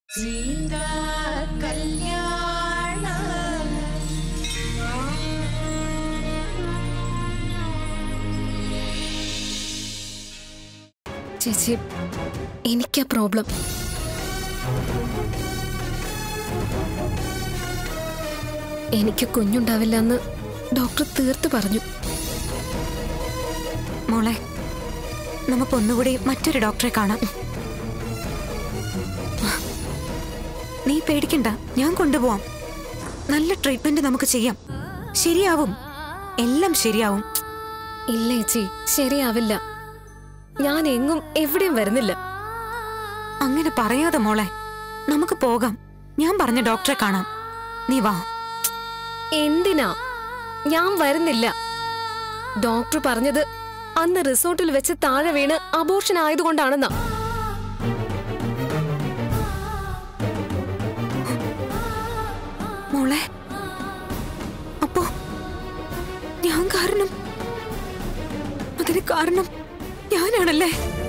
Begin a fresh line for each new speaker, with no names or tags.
സീതാ കല്യാണം
ചേച്ചി എനിക്കാ പ്രോബ്ലം എനിക്ക് കുഞ്ഞുണ്ടാവില്ല എന്ന് ഡോക്ടർ തീർത്ത് പറഞ്ഞു
മോളെ നമുക്കൊന്നുകൂടി മറ്റൊരു ഡോക്ടറെ കാണാം നീ പേടിക്കണ്ട ഞാൻ കൊണ്ടുപോവാം നല്ല ട്രീറ്റ്മെന്റ് നമുക്ക് ചെയ്യാം ശരിയാവും എല്ലാം ശരിയാവും
ഇല്ല ചേച്ചി ശരിയാവില്ല ഞാൻ എങ്ങും എവിടെയും വരുന്നില്ല
അങ്ങനെ പറയാതെ മോളെ നമുക്ക് പോകാം ഞാൻ പറഞ്ഞ ഡോക്ടറെ കാണാം നീ വാ
എന്തിനാ ഞാൻ വരുന്നില്ല ഡോക്ടർ പറഞ്ഞത് അന്ന് റിസോർട്ടിൽ വെച്ച് താഴെ വീണ് അബോർഷൻ ആയതുകൊണ്ടാണെന്നാ
മോളെ അപ്പോ ഞാൻ കാരണം അതിന് കാരണം ഞാനാണല്ലേ